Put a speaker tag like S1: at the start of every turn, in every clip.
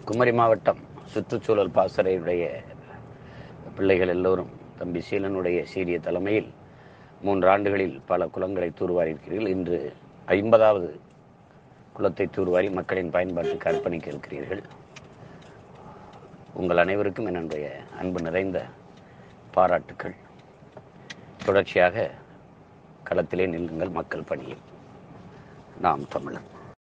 S1: குமரி மாவட்டம் சுற்றுச்சூழல் பாசறையுடைய பிள்ளைகள் எல்லோரும் தம்பி சீலனுடைய சீரிய தலைமையில் மூன்று ஆண்டுகளில் பல குளங்களை தூர்வாரியிருக்கிறீர்கள் இன்று ஐம்பதாவது குளத்தை தூர்வாரி மக்களின் பயன்பாட்டுக்கு அர்ப்பணிக்க இருக்கிறீர்கள் உங்கள் அனைவருக்கும் என்னுடைய அன்பு நிறைந்த பாராட்டுக்கள் தொடர்ச்சியாக களத்திலே நில்லுங்கள் மக்கள் பணியில் நாம் தமிழர்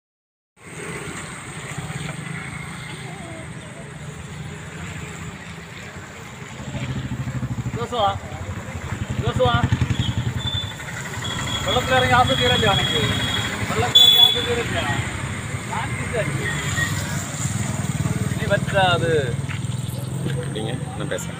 S2: ജോസുവാ ജോസുവാ വെള്ളത്തിലിറങ്ങി ആസ്വദിക്കില്ല എനിക്ക് വെള്ളത്തിലിറങ്ങി ആസ്വദിക്കില്ല ഞാൻ തിരിച്ചടിക്കും നീ വെച്ച അത്
S3: அப்படிங்க நான் பேசுகிறேன்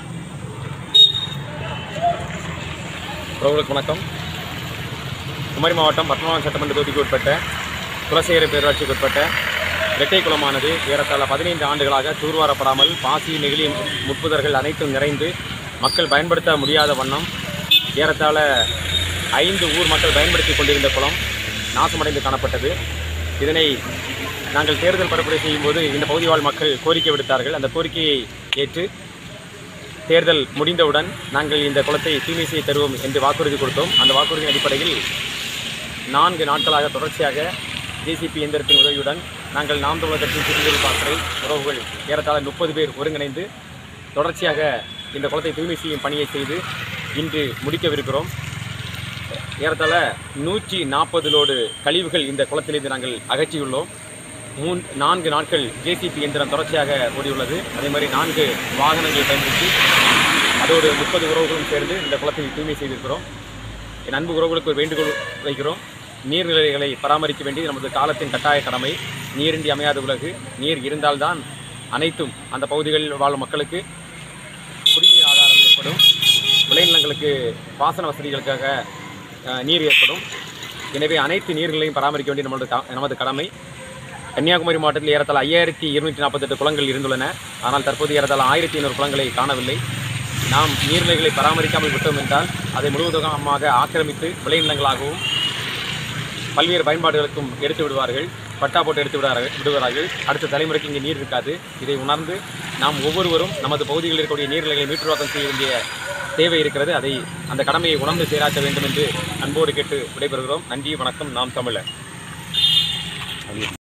S3: உறவுகளுக்கு வணக்கம் குமரி மாவட்டம் பத்மநாபம் சட்டமன்ற தொகுதிக்கு உட்பட்ட குலசேகர பேரூராட்சிக்கு உட்பட்ட இரட்டை குளமானது ஏறத்தாழ பதினைந்து ஆண்டுகளாக தூர்வாரப்படாமல் பாசி நெகிழி முட்புதர்கள் அனைத்தும் நிறைந்து மக்கள் பயன்படுத்த முடியாத வண்ணம் ஏறத்தாழ ஐந்து ஊர் மக்கள் பயன்படுத்தி கொண்டிருந்த குளம் நாசமடைந்து காணப்பட்டது இதனை நாங்கள் தேர்தல் பரப்புரை செய்யும்போது இந்த பகுதி வாழ் மக்கள் கோரிக்கை விடுத்தார்கள் அந்த கோரிக்கையை ஏற்று தேர்தல் முடிந்தவுடன் நாங்கள் இந்த குளத்தை தூய்மை செய்ய தருவோம் என்று வாக்குறுதி கொடுத்தோம் அந்த வாக்குறுதியின் அடிப்படையில் நான்கு நாட்களாக தொடர்ச்சியாக ஜேசிபி இயந்திரத்தின் உதவியுடன் நாங்கள் நாம் தமிழர் கட்சி திருநெல்வேலி பாசறை உறவுகள் ஏறத்தாழ முப்பது பேர் ஒருங்கிணைந்து தொடர்ச்சியாக இந்த குளத்தை தூய்மை செய்யும் பணியை செய்து இன்று முடிக்கவிருக்கிறோம் ஏறத்தாழ நூற்றி நாற்பது லோடு கழிவுகள் இந்த குளத்திலிருந்து நாங்கள் அகற்றியுள்ளோம் மூன் நான்கு நாட்கள் ஜேசிபி இயந்திரம் தொடர்ச்சியாக ஓடியுள்ளது அதே மாதிரி நான்கு வாகனங்களை பயன்படுத்தி அதோடு முப்பது உறவுகளும் சேர்ந்து இந்த குளத்தை தூய்மை செய்திருக்கிறோம் என் அன்பு உறவுகளுக்கு ஒரு வேண்டுகோள் வைக்கிறோம் நீர்நிலைகளை பராமரிக்க வேண்டியது நமது காலத்தின் கட்டாய கடமை நீரின்றி அமையாத உலகு நீர் இருந்தால்தான் அனைத்தும் அந்த பகுதிகளில் வாழும் மக்களுக்கு குடிநீர் ஆதாரம் ஏற்படும் விளைநிலங்களுக்கு பாசன வசதிகளுக்காக அஹ், நீர் ஏற்படும் எனவே அனைத்து நீர்களையும் பராமரிக்க வேண்டிய நமது க- நமது கடமை கன்னியாகுமரி மாவட்டத்தில் ஏறத்தாழ ஐயாயிரத்தி இருநூற்றி நாற்பத்தெட்டு குளங்கள் இருந்துள்ளன ஆனால் தற்போது ஏறத்தாழ ஆயிரத்தி ஐநூறு குளங்களை காணவில்லை நாம் நீர்நிலைகளை பராமரிக்காமல் விட்டோம் என்றால் அதை முழுவதுமாக ஆக்கிரமித்து விளைநிலங்களாகவும் பல்வேறு பயன்பாடுகளுக்கும் எடுத்து விடுவார்கள் பட்டா போட்டு எடுத்து விடுவார்கள் விடுவார்கள் அடுத்த தலைமுறைக்கு இங்கே நீர் இருக்காது இதை உணர்ந்து நாம் ஒவ்வொருவரும் நமது பகுதிகளில் இருக்கக்கூடிய நீர்நிலைகளை மீட்டுருவாக்கம் செய்ய வேண்டிய தேவை இருக்கிறது அதை அந்த கடமையை உணர்ந்து செயலாற்ற வேண்டும் என்று அன்போடு கேட்டு விடைபெறுகிறோம் நன்றி வணக்கம் நாம் தமிழர்